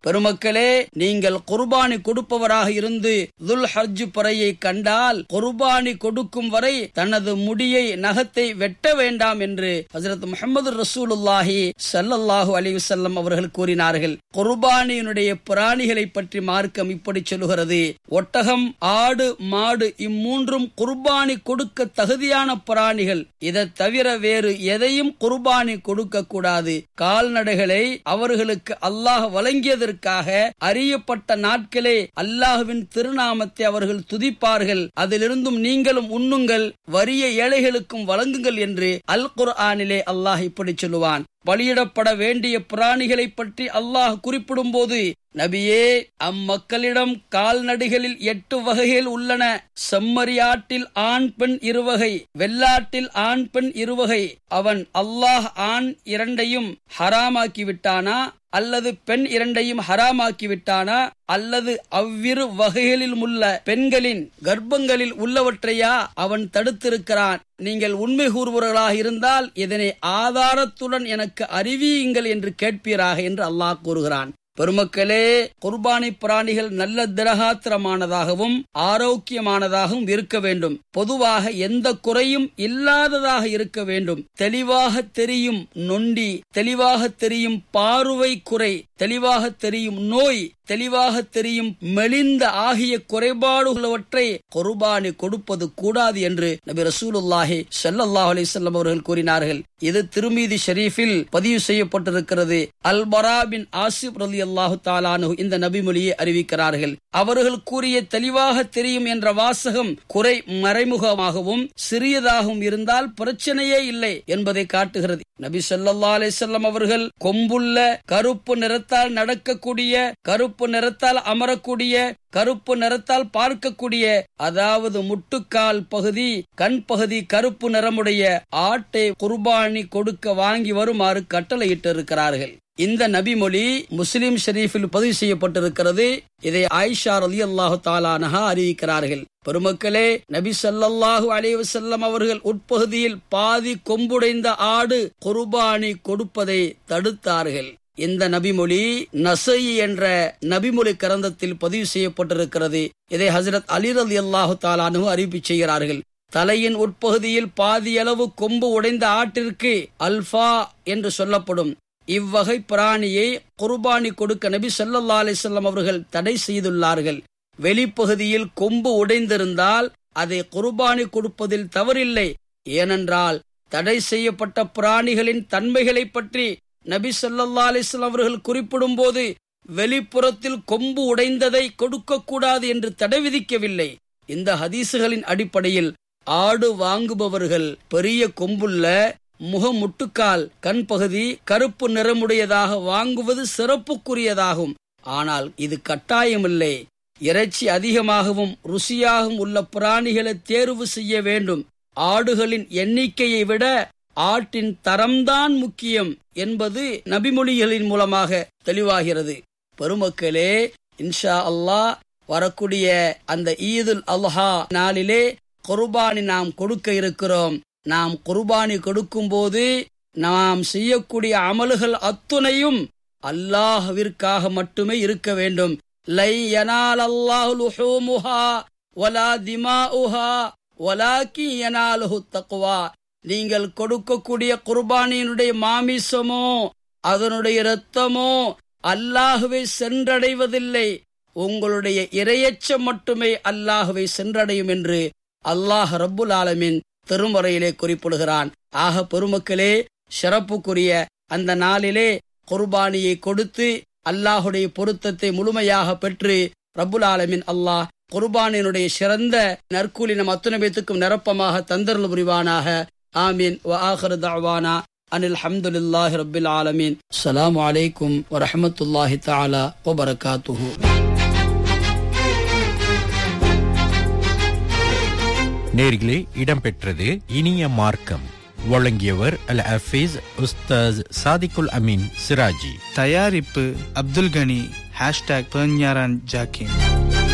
பெருமக்களே நீங்கள் குர்பானி கொடுப்பவராக இருந்து துல் ஹஜ் பறையை கண்டால் குர்பானி கொடுக்கும் வரை தனது முடியை நகத்தை வெட்ட வேண்டாம் என்று ஹசரத் முகமது ரசூலுல்லாஹி சல்லல்லாஹு அலி வசல்லம் அவர்கள் கூறினார்கள் குர்பானியினுடைய பிராணிகளை பற்றி மார்க்கம் இப்படி சொல்லுகிறது ஒட்டகம் ஆடு மாடு இம்மூன்றும் குர்பானி கொடுக்க தகுதியான பிராணிகள் இதை தவிர வேறு எதையும் குர்பானி கொடுக்க கூடாது கால்நடைகளை அவர்களுக்கு அல்லாஹ் வழங்கியதற்காக அறியப்பட்ட நாட்களே அல்லாஹுவின் திருநாமத்தை அவர்கள் துதிப்பார்கள் அதிலிருந்தும் நீங்களும் உண்ணுங்கள் வறிய ஏழைகளுக்கும் வழங்குங்கள் என்று அல் குர்ஆனிலே அல்லாஹ் இப்படி சொல்லுவான் பலியிடப்பட வேண்டிய பிராணிகளை பற்றி அல்லாஹ் குறிப்பிடும் போது நபியே அம்மக்களிடம் கால்நடைகளில் எட்டு வகைகள் உள்ளன செம்மறியாட்டில் ஆண் பெண் இருவகை வெள்ளாட்டில் ஆண் பெண் இருவகை அவன் அல்லாஹ் ஆண் இரண்டையும் ஹராமாக்கி விட்டானா அல்லது பெண் இரண்டையும் ஹராமாக்கி விட்டானா அல்லது அவ்விரு வகைகளில் உள்ள பெண்களின் கர்ப்பங்களில் உள்ளவற்றையா அவன் தடுத்திருக்கிறான் நீங்கள் உண்மை கூறுபவர்களாக இருந்தால் இதனை ஆதாரத்துடன் எனக்கு அறிவியுங்கள் என்று கேட்பீராக என்று அல்லாஹ் கூறுகிறான் பெருமக்களே குர்பானி பிராணிகள் நல்ல திரகாத்திரமானதாகவும் ஆரோக்கியமானதாகவும் இருக்க வேண்டும் பொதுவாக எந்த குறையும் இல்லாததாக இருக்க வேண்டும் தெளிவாக தெரியும் நொண்டி தெளிவாக தெரியும் பார்வை குறை தெளிவாக தெரியும் நோய் தெளிவாக தெரியும் மெலிந்த ஆகிய குறைபாடுகளவற்றை குர்பானி கொடுப்பது கூடாது என்று நபி ரசூலுல்லாஹி ஸல்லல்லாஹு அலைஹி வஸல்லம் அவர்கள் கூறினார்கள் இது திருமீதி ஷரீஃபில் பதிவு செய்யப்பட்டிருக்கிறது அல் பராபின் ஆசிப் ரலி அல்லாஹு தாலானு இந்த நபிமொழியை அறிவிக்கிறார்கள் அவர்கள் கூறிய தெளிவாக தெரியும் என்ற வாசகம் குறை மறைமுகமாகவும் சிறியதாகவும் இருந்தால் பிரச்சனையே இல்லை என்பதை காட்டுகிறது நபி சொல்லல்லா அலிசல்லம் அவர்கள் கொம்புள்ள கருப்பு நிறத்தால் நடக்கக்கூடிய கருப்பு நிறத்தால் அமரக்கூடிய கருப்பு நிறத்தால் பார்க்கக்கூடிய அதாவது முட்டுக்கால் பகுதி கண் பகுதி கருப்பு நிறமுடைய ஆட்டை குர்பானி கொடுக்க வாங்கி வருமாறு கட்டளையிட்டு இருக்கிறார்கள் இந்த நபிமொழி முஸ்லிம் ஷெரீஃபில் பதிவு செய்யப்பட்டிருக்கிறது இதை ஆயிஷா அலி அல்லாஹு தாலானஹா அறிவிக்கிறார்கள் பெருமக்களே நபி சல்லல்லாஹு அலைவசல்லம் அவர்கள் உட்பகுதியில் பாதி கொம்புடைந்த ஆடு குர்பானி கொடுப்பதை தடுத்தார்கள் இந்த நபிமொழி நசை என்ற நபிமொழி கரந்தத்தில் பதிவு செய்யப்பட்டிருக்கிறது இதை ஹசரத் அலி அலி அல்லாஹு தாலானு அறிவிப்பு செய்கிறார்கள் தலையின் உட்பகுதியில் பாதியளவு கொம்பு உடைந்த ஆட்டிற்கு அல்ஃபா என்று சொல்லப்படும் இவ்வகை பிராணியை குர்பானி கொடுக்க நபி சொல்லல்லா அலிசல்லம் அவர்கள் தடை செய்துள்ளார்கள் வெளிப்பகுதியில் கொம்பு உடைந்திருந்தால் அதை குர்பானி கொடுப்பதில் தவறில்லை ஏனென்றால் தடை செய்யப்பட்ட பிராணிகளின் தன்மைகளை பற்றி நபி சொல்லல்லா அலிஸ்லாம் அவர்கள் குறிப்பிடும் போது வெளிப்புறத்தில் கொம்பு உடைந்ததை கொடுக்கக்கூடாது என்று தடை விதிக்கவில்லை இந்த ஹதீசுகளின் அடிப்படையில் ஆடு வாங்குபவர்கள் பெரிய கொம்புள்ள முகமுட்டுக்கால் கண் பகுதி கருப்பு நிறமுடையதாக வாங்குவது சிறப்புக்குரியதாகும் ஆனால் இது கட்டாயமில்லை இறைச்சி அதிகமாகவும் ருசியாகவும் உள்ள பிராணிகளை தேர்வு செய்ய வேண்டும் ஆடுகளின் எண்ணிக்கையை விட ஆட்டின் தரம்தான் முக்கியம் என்பது நபிமொழிகளின் மூலமாக தெளிவாகிறது பெருமக்களே இன்ஷா அல்லாஹ் வரக்கூடிய அந்த ஈதுல் அல்ஹா நாளிலே குர்பானி நாம் கொடுக்க இருக்கிறோம் நாம் குர்பானி கொடுக்கும் போது நாம் செய்யக்கூடிய அமல்கள் அத்துணையும் அல்லாஹ்விற்காக மட்டுமே இருக்க வேண்டும் லை யனால் அல்லாஹு லுஹூமுஹா வலா திமாஉஹா வலாக்கி யனாலுஹு தக்வா நீங்கள் கொடுக்கக்கூடிய குர்பானியினுடைய மாமிசமோ அதனுடைய இரத்தமோ அல்லாஹுவை சென்றடைவதில்லை உங்களுடைய இரையச்சம் மட்டுமே அல்லாஹுவை சென்றடையும் என்று அல்லாஹ் ரப்புல் ஆலமின் திருமுறையிலே குறிப்பிடுகிறான் ஆக பெருமக்களே சிறப்புக்குரிய அந்த நாளிலே குர்பானியை கொடுத்து அல்லாஹுடைய பொருத்தத்தை முழுமையாக பெற்று ரப்புல் ஆலமின் அல்லாஹ் குர்பானினுடைய சிறந்த நற்கூலி நம் அத்துணை பேத்துக்கும் நிரப்பமாக தந்தருள் புரிவானாக ஆமீன் வஆஹிரு தஅவானா அனில் ஹம்துலில்லாஹி ரப்பில் ஆலமீன் அஸ்ஸலாமு அலைக்கும் வரஹ்மத்துல்லாஹி தஆலா வபரகாத்துஹு நேர்களே இடம்பெற்றது இனிய மார்க்கம் வழங்கியவர் அல் ஹஃபீஸ் உஸ்தாஸ் சாதிகுல் அமீன் சிராஜி தயாரிப்பு அப்துல் கனி ஹேஷ்டாக் பெர்ஞாரான் ஜாக்கின்